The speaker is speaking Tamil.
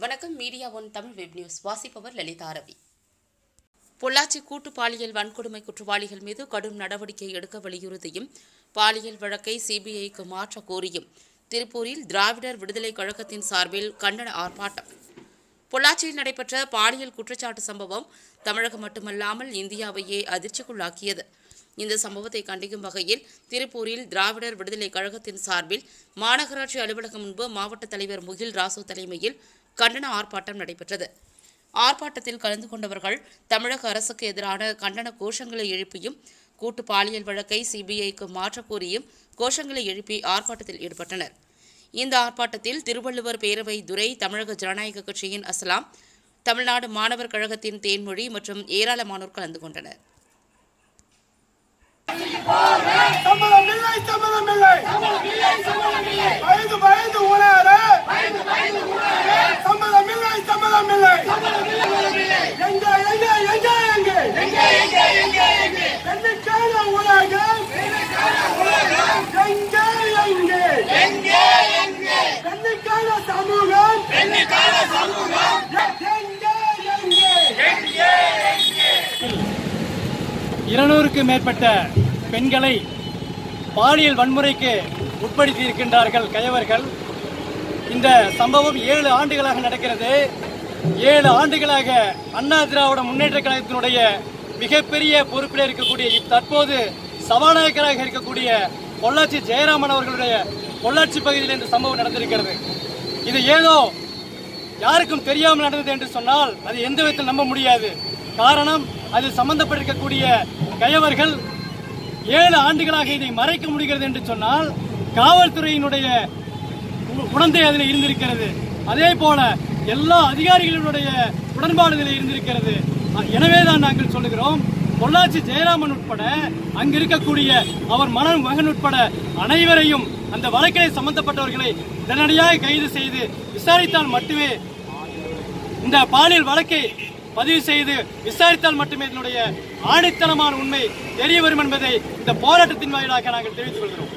வணக்கம் media one Tamil web news வாசிப்பவர் லலிதா ரவி பொள்ளாச்சி கூட்டு பாலியல் வன்கொடுமை குற்றவாளிகள் மீது கடும் நடவடிக்கை எடுக்க வலியுறுத்தியும் பாலியல் வழக்கை சிபிஐக்கு மாற்ற கோரியும் திருப்பூரில் திராவிடர் விடுதலைக் கழகத்தின் சார்பில் கண்டன ஆர்ப்பாட்டம் பொள்ளாச்சியில் நடைபெற்ற பாலியல் குற்றச்சாட்டு சம்பவம் தமிழகம் மட்டுமல்லாமல் இந்தியாவையே அதிர்ச்சிக்குள்ளாக்கியது இந்த சம்பவத்தை கண்டிக்கும் வகையில் திருப்பூரில் திராவிடர் விடுதலைக் கழகத்தின் சார்பில் மாநகராட்சி அலுவலகம் முன்பு மாவட்ட தலைவர் முகில் ராசு தலைமையில் கண்டன ஆர்ப்பாட்டம் நடைபெற்றது ஆர்ப்பாட்டத்தில் கலந்து கொண்டவர்கள் தமிழக அரசுக்கு எதிரான கண்டன கோஷங்களை எழுப்பியும் கூட்டு பாலியல் வழக்கை சிபிஐக்கு மாற்றக் கோரியும் கோஷங்களை எழுப்பி ஆர்ப்பாட்டத்தில் ஈடுபட்டனர் இந்த ஆர்ப்பாட்டத்தில் திருவள்ளுவர் பேரவை துரை தமிழக ஜனநாயக கட்சியின் அஸ்லாம் தமிழ்நாடு மாணவர் கழகத்தின் தேன்மொழி மற்றும் ஏராளமானோர் கலந்து கொண்டனர் சம்மதம் இல்லை சம்மதம் இல்லை வயது வயது உணர சம்மதம் இல்லை சம்மதம் இல்லை எங்க எங்க எங்க எங்க என்னைக்கான உலகம் எங்க எங்க என்னைக்கான சமூகம் எங்க எங்க இருநூறுக்கு மேற்பட்ட பெண்களை பாலியல் வன்முறைக்கு உட்படுத்தி இருக்கின்றார்கள் கயவர்கள் இந்த சம்பவம் ஏழு ஆண்டுகளாக நடக்கிறது ஏழு ஆண்டுகளாக அண்ணா திராவிட முன்னேற்ற கழகத்தினுடைய மிகப்பெரிய பொறுப்பில் இருக்கக்கூடிய இப் தற்போது சபாநாயகராக இருக்கக்கூடிய பொள்ளாச்சி ஜெயராமன் அவர்களுடைய பொள்ளாச்சி பகுதியில் இந்த சம்பவம் நடந்திருக்கிறது இது ஏதோ யாருக்கும் தெரியாமல் நடந்தது என்று சொன்னால் அது எந்த விதத்தில் நம்ப முடியாது காரணம் அது சம்பந்தப்பட்டிருக்கக்கூடிய கயவர்கள் ஏழு ஆண்டுகளாக இதை மறைக்க முடிகிறது என்று சொன்னால் காவல்துறையினுடைய உ- உடந்தை அதில் இருந்திருக்கிறது அதே போல எல்லா அதிகாரிகளுடைய உடன்பாடு இதில் இருந்திருக்கிறது அ- எனவேதான் நாங்கள் சொல்லுகிறோம் பொள்ளாச்சி ஜெயராமன் உட்பட அங்கு இருக்கக்கூடிய அவர் மகன் மகன் உட்பட அனைவரையும் அந்த வழக்கில் சம்பந்தப்பட்டவர்களை உடனடியாக கைது செய்து விசாரித்தால் மட்டுமே இந்த பாலியல் வழக்கை பதிவு செய்து விசாரித்தால் மட்டுமே இதனுடைய ஆணித்தனமான உண்மை தெரிய வரும் என்பதை இந்த போராட்டத்தின் வாயிலாக நாங்கள் தெரிவித்துக் கொள்கிறோம்